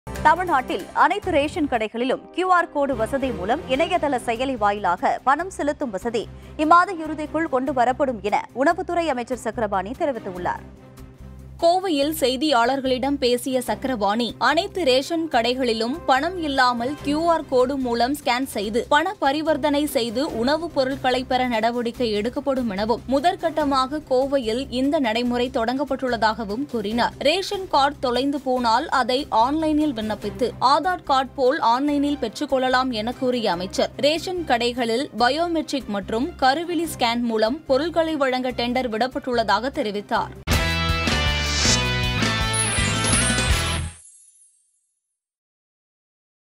தமிழ்நாட்டில் அனைத்து ரேஷன் கடைகளிலும் கியூஆர் கோடு வசதி மூலம் இணையதள செயலி வாயிலாக பணம் செலுத்தும் வசதி இம்மாத இறுதிக்குள் கொண்டு வரப்படும் என உணவுத்துறை அமைச்சர் சக்கரபாணி தெரிவித்துள்ளார் கோவையில் செய்தியாளர்களிடம் பேசிய சக்கரபாணி அனைத்து ரேஷன் கடைகளிலும் பணம் இல்லாமல் கியூஆர் கோடு மூலம் ஸ்கேன் செய்து பண பரிவர்த்தனை செய்து உணவுப் பொருட்களை பெற நடவடிக்கை எடுக்கப்படும் எனவும் முதற்கட்டமாக கோவையில் இந்த நடைமுறை தொடங்கப்பட்டுள்ளதாகவும் கூறினார் ரேஷன் கார்டு தொலைந்து போனால் அதை ஆன்லைனில் விண்ணப்பித்து ஆதார் கார்டு போல் ஆன்லைனில் பெற்றுக்கொள்ளலாம் என கூறிய அமைச்சர் ரேஷன் கடைகளில் பயோமெட்ரிக் மற்றும் கருவிழி ஸ்கேன் மூலம் பொருட்களை வழங்க டெண்டர் விடப்பட்டுள்ளதாக தெரிவித்தார்